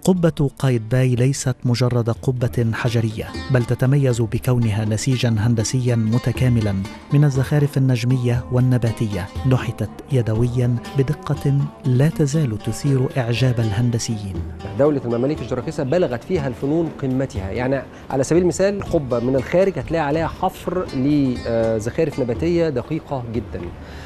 قبة قايتباي ليست مجرد قبة حجرية بل تتميز بكونها نسيجا هندسيا متكاملا من الزخارف النجمية والنباتية نحتت يدويا بدقة لا تزال تثير إعجاب الهندسيين دولة المماليك الجراكسة بلغت فيها الفنون قمتها يعني على سبيل المثال قبة من الخارج هتلاقي عليها حفر لزخارف نباتية دقيقة جدا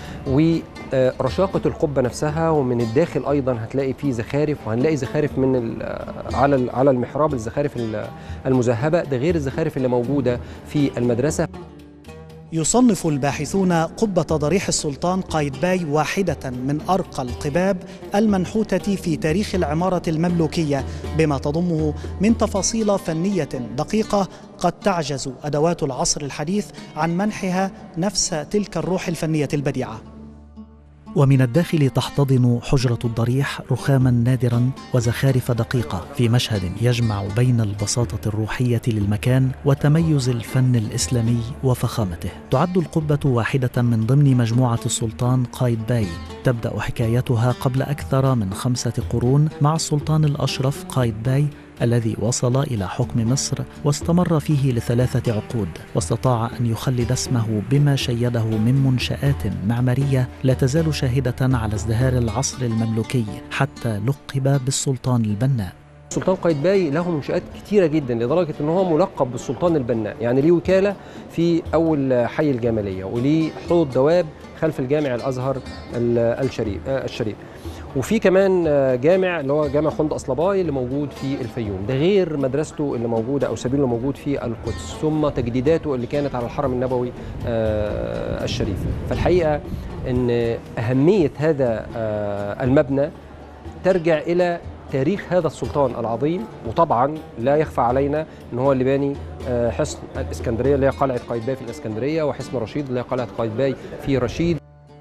ورشاقة القبة نفسها ومن الداخل أيضا هتلاقي فيه زخارف وهنلاقي زخارف من على على المحراب الزخارف المذهبة ده غير الزخارف اللي موجودة في المدرسة يصنف الباحثون قبة ضريح السلطان قايتباي واحدة من أرقى القباب المنحوتة في تاريخ العمارة المملوكية بما تضمه من تفاصيل فنية دقيقة قد تعجز أدوات العصر الحديث عن منحها نفس تلك الروح الفنية البديعة ومن الداخل تحتضن حجرة الضريح رخاما نادرا وزخارف دقيقة في مشهد يجمع بين البساطة الروحية للمكان وتميز الفن الإسلامي وفخامته. تعد القبة واحدة من ضمن مجموعة السلطان قايتباي، تبدأ حكايتها قبل أكثر من خمسة قرون مع السلطان الأشرف قايتباي الذي وصل الى حكم مصر واستمر فيه لثلاثه عقود واستطاع ان يخلد اسمه بما شيده من منشات معماريه لا تزال شاهده على ازدهار العصر المملوكي حتى لقب بالسلطان البناء السلطان قايتباي له منشآت كتيرة جدا لدرجة ان هو ملقب بالسلطان البناء يعني ليه وكالة في أول حي الجمالية وليه حوض دواب خلف الجامع الأزهر الشريف الشريف وفي كمان جامع اللي هو جامع خند أصلباي اللي موجود في الفيوم ده غير مدرسته اللي موجودة أو سبيله اللي موجود في القدس ثم تجديداته اللي كانت على الحرم النبوي الشريف فالحقيقة أن أهمية هذا المبنى ترجع إلى تاريخ هذا السلطان العظيم وطبعا لا يخفى علينا ان هو اللي باني حصن الاسكندريه اللي هي قلعه قايتباي في الاسكندريه وحصن رشيد اللي هي قلعه قايتباي في رشيد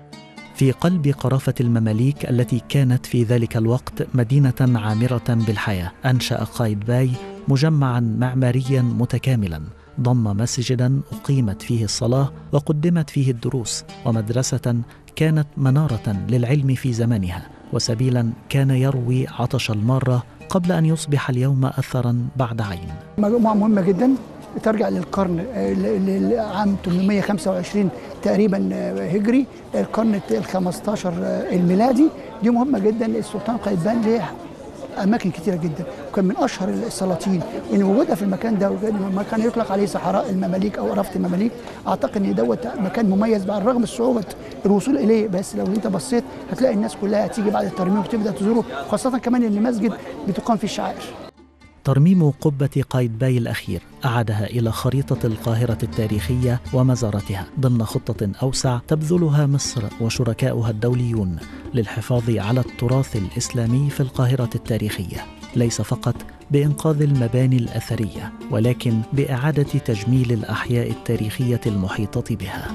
في قلب قرافة المماليك التي كانت في ذلك الوقت مدينة عامرة بالحياة أنشأ قايتباي مجمعا معماريا متكاملا ضم مسجدا أقيمت فيه الصلاة وقدمت فيه الدروس ومدرسة كانت منارة للعلم في زمانها وسبيلا كان يروي عطش المارة قبل أن يصبح اليوم أثرا بعد عين مجموعة مهمة جدا ترجع للقرن عام 825 تقريبا هجري القرن ال 15 الميلادي دي مهمة جدا السلطان قايتباي ليه اماكن كثيره جدا وكان من اشهر السلاطين وان وجودها في المكان ده مكان يطلق عليه صحراء المماليك او رفت المماليك اعتقد ان دوت مكان مميز على الرغم من صعوبه الوصول اليه بس لو انت بصيت هتلاقي الناس كلها هتيجي بعد الترميم وتبدا تزوره خاصه كمان ان مسجد بتقام فيه الشعائر ترميم قبة قايتباي الأخير أعادها إلى خريطة القاهرة التاريخية ومزارتها ضمن خطة أوسع تبذلها مصر وشركاؤها الدوليون للحفاظ على التراث الإسلامي في القاهرة التاريخية ليس فقط بإنقاذ المباني الأثرية ولكن بإعادة تجميل الأحياء التاريخية المحيطة بها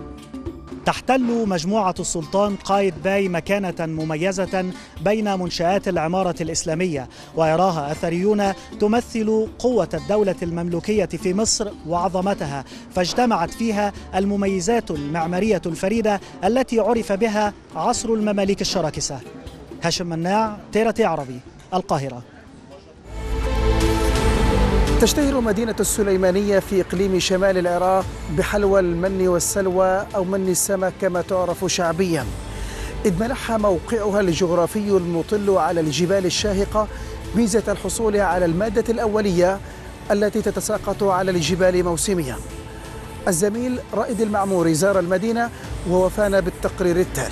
تحتل مجموعة السلطان قايتباي مكانة مميزة بين منشآت العمارة الإسلامية ويراها أثريون تمثل قوة الدولة المملوكية في مصر وعظمتها فاجتمعت فيها المميزات المعمارية الفريدة التي عرف بها عصر المماليك الشراكسة هاشم مناع تيرتي عربي القاهرة تشتهر مدينة السليمانية في إقليم شمال العراق بحلوى المن والسلوى أو من السمك كما تعرف شعبيا إذ منحها موقعها الجغرافي المطل على الجبال الشاهقة ميزة الحصول على المادة الأولية التي تتساقط على الجبال موسميا الزميل رائد المعموري زار المدينة ووفانا بالتقرير التالي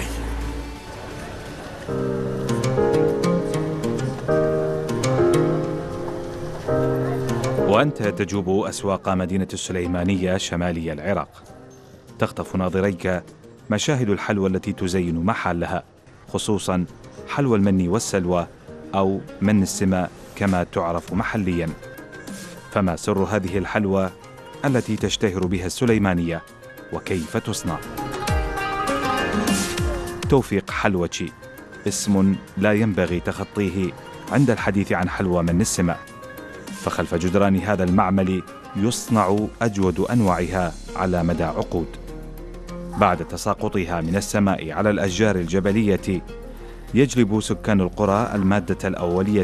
وأنت تجوب أسواق مدينة السليمانية شمالي العراق تخطف ناظريك مشاهد الحلوى التي تزين محلها خصوصا حلوى المن والسلوى أو من السماء كما تعرف محليا فما سر هذه الحلوى التي تشتهر بها السليمانية وكيف تصنع توفيق حلوتشي اسم لا ينبغي تخطيه عند الحديث عن حلوى من السماء فخلف جدران هذا المعمل يصنع اجود انواعها على مدى عقود بعد تساقطها من السماء على الاشجار الجبليه يجلب سكان القرى الماده الاوليه